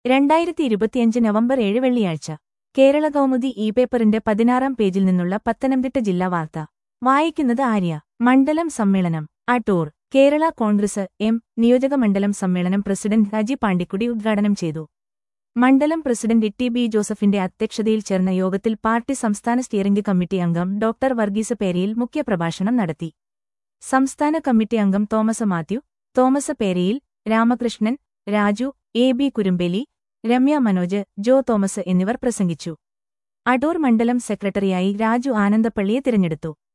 രണ്ടായിരത്തി ഇരുപത്തിയഞ്ച് നവംബർ ഏഴ് വെള്ളിയാഴ്ച കേരള കൗമുദി ഇ പേപ്പറിന്റെ പതിനാറാം പേജിൽ നിന്നുള്ള പത്തനംതിട്ട ജില്ലാ വാർത്ത വായിക്കുന്നത് ആര്യ മണ്ഡലം സമ്മേളനം അടൂർ കേരള കോൺഗ്രസ് എം നിയോജക മണ്ഡലം സമ്മേളനം പ്രസിഡന്റ് രാജി പാണ്ടിക്കുടി ഉദ്ഘാടനം ചെയ്തു മണ്ഡലം പ്രസിഡന്റ് ടി ബി ജോസഫിന്റെ അധ്യക്ഷതയിൽ ചേർന്ന യോഗത്തിൽ പാർട്ടി സംസ്ഥാന സ്റ്റിയറിംഗ് കമ്മിറ്റി അംഗം ഡോക്ടർ വർഗീസ് പേരയിൽ മുഖ്യപ്രഭാഷണം നടത്തി സംസ്ഥാന കമ്മിറ്റി അംഗം തോമസ് മാത്യു തോമസ് പേരയിൽ രാമകൃഷ്ണൻ രാജു എ ബി കുരുമ്പേലി രമ്യ മനോജ് ജോ തോമസ് എന്നിവർ പ്രസംഗിച്ചു അടൂർ മണ്ഡലം സെക്രട്ടറിയായി രാജു ആനന്ദപ്പള്ളിയെ തിരഞ്ഞെടുത്തു